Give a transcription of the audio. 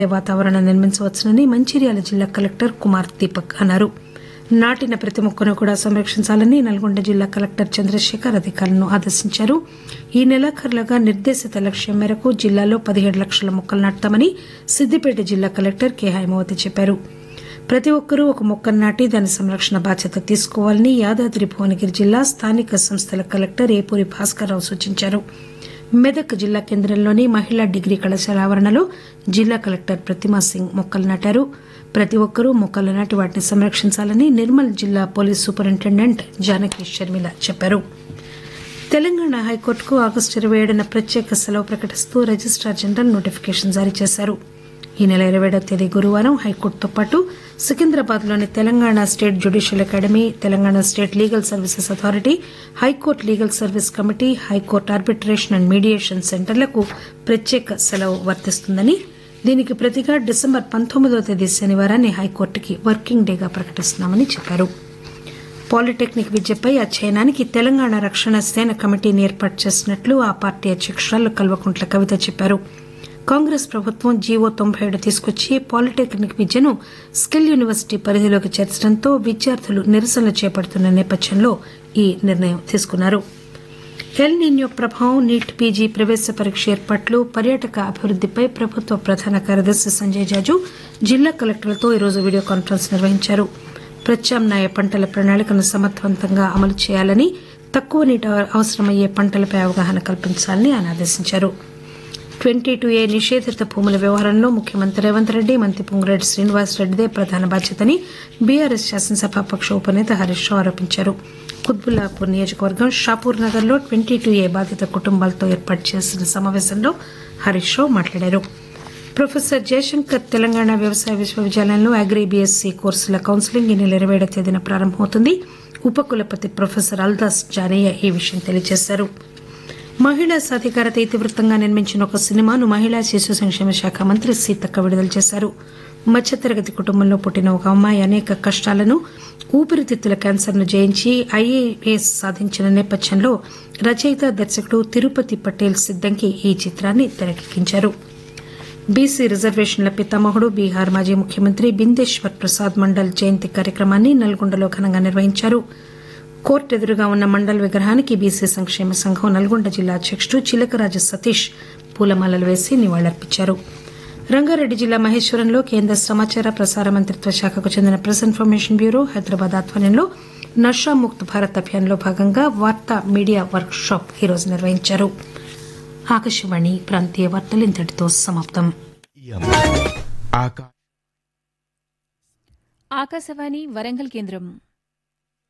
వాతావరణం నిర్మించవచ్చునని మంచిర్యాల జిల్లా కలెక్టర్ కుమార్ దీపక్ అన్నారు నాటిన ప్రతి మొక్కను కూడా సంరక్షించాలని నల్గొండ జిల్లా కలెక్టర్ చంద్రశేఖర్ అధికారులను ఆదేశించారు ఈ నెలాఖరులోగా నిర్దేశిత లక్ష్యం మేరకు జిల్లాలో పదిహేడు లక్షల మొక్కలు నాటుతామని సిద్దిపేట జిల్లా కలెక్టర్ కె హైమావతి చెప్పారు ప్రతి ఒక్కరూ ఒక మొక్కను నాటి దాని సంరక్షణ బాధ్యత తీసుకోవాలని యాదాద్రి భువనగిరి జిల్లా స్థానిక సంస్థల కలెక్టర్ ఏపూరి భాస్కర్రావు సూచించారు మెదక్ జిల్లా కేంద్రంలోని మహిళా డిగ్రీ కళాశాల ఆవరణలో జిల్లా కలెక్టర్ ప్రతిమా సింగ్ మొక్కలు నాటారు ప్రతి ఒక్కరూ మొక్కలు నాటి వాటిని సంరక్షించాలని నిర్మల్ జిల్లా పోలీస్ సూపరింటెండెంట్ జానకి షర్మిల చెప్పారు తెలంగాణ హైకోర్టుకు ఆగస్టు ఇరవై ఏడున ప్రత్యేక సెలవు ప్రకటిస్తూ రిజిస్టార్ జనరల్ నోటిఫికేషన్ జారీ చేశారు ఈ నెల ఇరవై ఏడవ తేదీ గురువారం హైకోర్టుతో పాటు సికింద్రాబాద్ లోని Telangana state judicial academy Telangana state legal services authority high court legal service committee high court arbitration and mediation సెంటర్లకు ప్రత్యేక సెలవు వర్తిస్తుందని దీనికి ప్రతిగా డిసెంబర్ పంతొమ్మిదవ తేదీ శనివారాన్ని హైకోర్టుకి వర్కింగ్ డేగా ప్రకటిస్తున్నామని చెప్పారు పాలిటెక్నిక్ విద్యపై అధ్యయనానికి తెలంగాణ రక్షణ సేన కమిటీని ఏర్పాటు చేసినట్లు ఆ పార్టీ అధ్యకురాలు కల్వకుంట్ల కవిత చెప్పారు కాంగ్రెస్ ప్రభుత్వం జీవో తొంభై ఏడు తీసుకొచ్చి పాలిటెక్నిక్ విద్యను స్కిల్ యూనివర్సిటీ పరిధిలోకి చేర్చడంతో విద్యార్థులు నిరసనలు చేపడుతున్న నేపథ్యంలో ఈ నిర్ణయం తీసుకున్నారు ఎల్ నిన్యో ప్రభావం నీట్ పీజీ ప్రవేశ పరీక్ష ఏర్పాట్లు పర్యాటక అభివృద్దిపై ప్రభుత్వ ప్రధాన కార్యదర్శి సంజయ్ జాజు జిల్లా కలెక్టర్లతో ఈరోజు వీడియో కాన్ఫరెన్స్ నిర్వహించారు ప్రత్యామ్నాయ పంటల ప్రణాళికను సమర్థవంతంగా అమలు చేయాలని తక్కువ నీటి అవసరమయ్యే పంటలపై అవగాహన కల్పించాలని ఆయన ఆదేశించారు ట్వంటీ టూ ఏ నిషేధిత భూముల వ్యవహారంలో ముఖ్యమంత్రి రేవంత్ రెడ్డి మంత్రి పొంగురెడ్డి శ్రీనివాస్ రెడ్డిదే ప్రధాన బాధ్యతని బీఆర్ఎస్ శాసనసభాపక్ష ఉపనేత హరీష్ రావు ఆరోపించారు కుత్బుల్లాపూర్ నియోజకవర్గం షాపూర్ నగర్ లో ట్వంటీ టూ ఏ బాధిత కుటుంబాలతో ఏర్పాటు చేసిన సమావేశంలో హరీష్ రావు మాట్లాడారు ప్రొఫెసర్ జయశంకర్ తెలంగాణ వ్యవసాయ విశ్వవిద్యాలయంలో అగ్రి బీఎస్సీ కోర్సుల కౌన్సిలింగ్ ఈ నెల ఇరవై ఏడవ తేదీన ప్రారంభమవుతుంది ఉపకులపతి ప్రొఫెసర్ అల్దాస్ జానయ్య ఈ విషయం తెలియజేశారు మహిళా సాధికారత ఇతివృత్తంగా నిర్మించిన ఒక సినిమాను మహిళా శిశు సంక్షేమ శాఖ మంత్రి సీతక్క విడుదల చేశారు మధ్యతరగతి కుటుంబంలో పుట్టిన ఒక అమ్మాయి అనేక కష్టాలను ఊపిరితిత్తుల క్యాన్సర్ను జయించి ఐఏఎస్ సాధించిన నేపథ్యంలో రచయిత దర్శకుడు తిరుపతి పటేల్ సిద్దంకి ఈ చిత్రాన్ని తెరకెక్కించారు బీసీ రిజర్వేషన్ల పితామహుడు బీహార్ మాజీ ముఖ్యమంత్రి బిందేశ్వర్ ప్రసాద్ మండల్ జయంతి కార్యక్రమాన్ని నల్గొండలో ఘనంగా నిర్వహించారు కోర్టు ఎదురుగా ఉన్న మండల్ విగ్రహానికి బీసీ సంక్షేమ సంఘం నల్గొండ జిల్లా అధ్యకుడు చిలకరాజు సతీష్ పూలమాలలు వేసి నివాళులర్పించారు రంగారెడ్డి జిల్లా మహేశ్వరంలో కేంద్ర సమాచార ప్రసార మంత్రిత్వ శాఖకు చెందిన ప్రెస్ ఇన్ఫర్మేషన్ బ్యూరో హైదరాబాద్ ఆధ్వర్యంలో నషా ముక్త్ భారత్ అభియాన్లో భాగంగా వార్తా మీడియా వర్క్ షాప్ ఈరోజు నిర్వహించారు ఆకాశవాణి ప్రాంతీయ వార్తలు ఇంతటితో సమాప్తం ఆకా ఆకాశవాణి వరంగల్ కేంద్రం